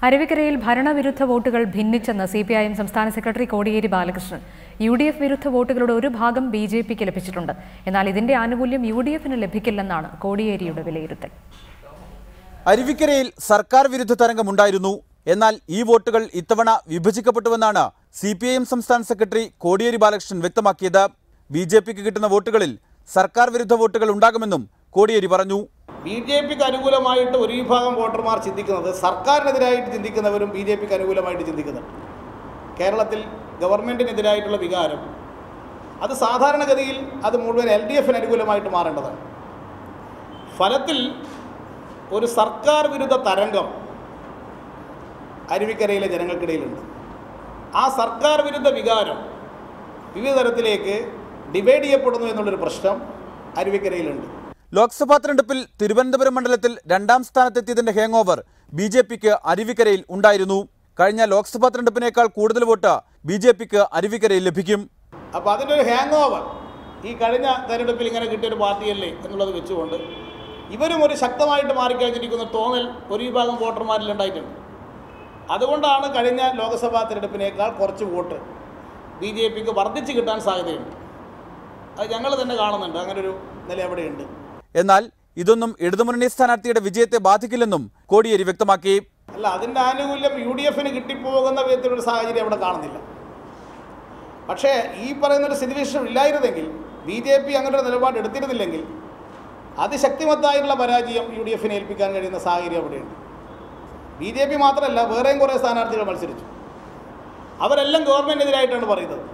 അരുവിക്കരയിൽ ഭരണവിരുദ്ധ വോട്ടുകൾ ഭിന്നിച്ചെന്ന് സി പി ഐ എം സംസ്ഥാന സെക്രട്ടറി Kodiyeri Balakrishnan U D F വിരുദ്ധ വോട്ടുകളുടെ ഒരു ഭാഗം ബി ജെ പിക്ക് ലഭിച്ചിട്ടുണ്ട് എന്നാൽ ഇതിന്റെ ആനുകൂല്യം യു ഡി എഫിന് ലഭിക്കില്ലെന്നാണ് കോടിയേരിയുടെ വിലയിരുത്തൽ അരുവിക്കരയിൽ സർക്കാർ വിരുദ്ധ തരംഗമുണ്ടായിരുന്നു എന്നാൽ ഈ വോട്ടുകൾ ഇത്തവണ വിഭജിക്കപ്പെട്ടുവെന്നാണ് സി പി ഐ എം സംസ്ഥാന സെക്രട്ടറി കോടിയേരി ബാലകൃഷ്ണൻ വ്യക്തമാക്കിയത് ബി ജെ പിക്ക് കിട്ടുന്ന വോട്ടുകളിൽ സർക്കാർ വിരുദ്ധ വോട്ടുകൾ ഉണ്ടാകുമെന്നും കോടിയേരി പറഞ്ഞു ബി ജെ പിക്ക് അനുകൂലമായിട്ട് ഒരു വിഭാഗം വോട്ടർമാർ ചിന്തിക്കുന്നത് സർക്കാരിനെതിരായിട്ട് ചിന്തിക്കുന്നവരും ബി ജെ പിക്ക് അനുകൂലമായിട്ട് ചിന്തിക്കുന്നുണ്ട് കേരളത്തിൽ ഗവൺമെൻറ്റിനെതിരായിട്ടുള്ള വികാരം അത് സാധാരണഗതിയിൽ അത് മുഴുവൻ എൽ ഡി എഫിന് അനുകൂലമായിട്ട് മാറേണ്ടതാണ് ഫലത്തിൽ ഒരു സർക്കാർ വിരുദ്ധ തരംഗം അരുവിക്കരയിലെ ജനങ്ങൾക്കിടയിലുണ്ട് ആ സർക്കാർ വിരുദ്ധ വികാരം വിവിധ തരത്തിലേക്ക് ഡിവൈഡ് ചെയ്യപ്പെടുന്നു എന്നുള്ളൊരു പ്രശ്നം അരുവിക്കരയിലുണ്ട് ലോക്സഭാ തെരഞ്ഞെടുപ്പിൽ തിരുവനന്തപുരം മണ്ഡലത്തിൽ രണ്ടാം സ്ഥാനത്തെത്തിയതിന്റെ ഹാങ് ഓവർ ബി ജെ പിക്ക് അരുവിക്കരയിൽ ഉണ്ടായിരുന്നു കഴിഞ്ഞ ലോക്സഭാ തെരഞ്ഞെടുപ്പിനേക്കാൾ കൂടുതൽ വോട്ട് ബി ജെ പിക്ക് അരുവിക്കരയിൽ ലഭിക്കും അപ്പോൾ അതിൻ്റെ ഒരു ഹാങ് ഓവർ ഈ കഴിഞ്ഞ തെരഞ്ഞെടുപ്പിൽ ഇങ്ങനെ കിട്ടിയൊരു പാർട്ടിയല്ലേ എന്നുള്ളത് വെച്ചുകൊണ്ട് ഇവരും ഒരു ശക്തമായിട്ട് മാറിക്കഴിഞ്ഞിരിക്കുന്ന തോന്നൽ ഒരു വിഭാഗം വോട്ടർമാരിൽ ഉണ്ടായിട്ടുണ്ട് അതുകൊണ്ടാണ് കഴിഞ്ഞ ലോക്സഭാ തെരഞ്ഞെടുപ്പിനേക്കാൾ കുറച്ച് വോട്ട് ബി ജെ പിക്ക് വർദ്ധിച്ച് കിട്ടാൻ സാധ്യതയുണ്ട് അത് ഞങ്ങൾ തന്നെ കാണുന്നുണ്ട് അങ്ങനെ ഒരു നില അവിടെയുണ്ട് എന്നാൽ ഇതൊന്നും ഇടതുമുന്നണി സ്ഥാനാർത്ഥിയുടെ വിജയത്തെ ബാധിക്കില്ലെന്നും കോടിയേരി വ്യക്തമാക്കി അല്ല അതിൻ്റെ ആനുകൂല്യം യു ഡി എഫിന് കിട്ടിപ്പോകുന്ന വിധത്തിലൊരു സാഹചര്യം അവിടെ കാണുന്നില്ല പക്ഷേ ഈ പറയുന്നൊരു സ്ഥിതിവിശേഷം ഇല്ലായിരുന്നെങ്കിൽ ബി ജെ പി അങ്ങനെ ഒരു നിലപാട് എടുത്തിരുന്നില്ലെങ്കിൽ അതിശക്തിമത്തായിട്ടുള്ള പരാജയം യു ഡി എഫിനെ ഏൽപ്പിക്കാൻ കഴിയുന്ന സാഹചര്യം അവിടെയുണ്ട് ബി ജെ പി മാത്രമല്ല വേറെയും കുറേ സ്ഥാനാർത്ഥികൾ മത്സരിച്ചു അവരെല്ലാം ഗവൺമെൻറ്റിനെതിരായിട്ടാണ് പറയുന്നത്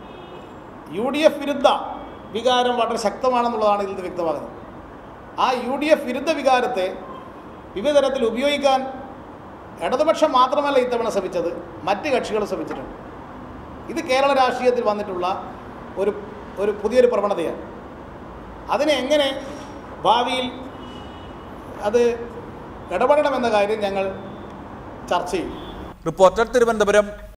യു ഡി എഫ് വിരുദ്ധ വികാരം വളരെ ശക്തമാണെന്നുള്ളതാണ് ഇതിൽ നിന്ന് വ്യക്തമാകുന്നത് ആ യു ഡി എഫ് വിരുദ്ധ വികാരത്തെ വിവിധ തരത്തിൽ ഉപയോഗിക്കാൻ ഇടതുപക്ഷം മാത്രമല്ല ഇത്തവണ ശ്രമിച്ചത് മറ്റ് കക്ഷികൾ ശ്രമിച്ചിട്ടുണ്ട് ഇത് കേരള രാഷ്ട്രീയത്തിൽ വന്നിട്ടുള്ള ഒരു ഒരു പുതിയൊരു പ്രവണതയാണ് അതിനെ എങ്ങനെ ഭാവിയിൽ അത് ഇടപെടണമെന്ന കാര്യം ഞങ്ങൾ ചർച്ച ചെയ്യും റിപ്പോർട്ടർ തിരുവനന്തപുരം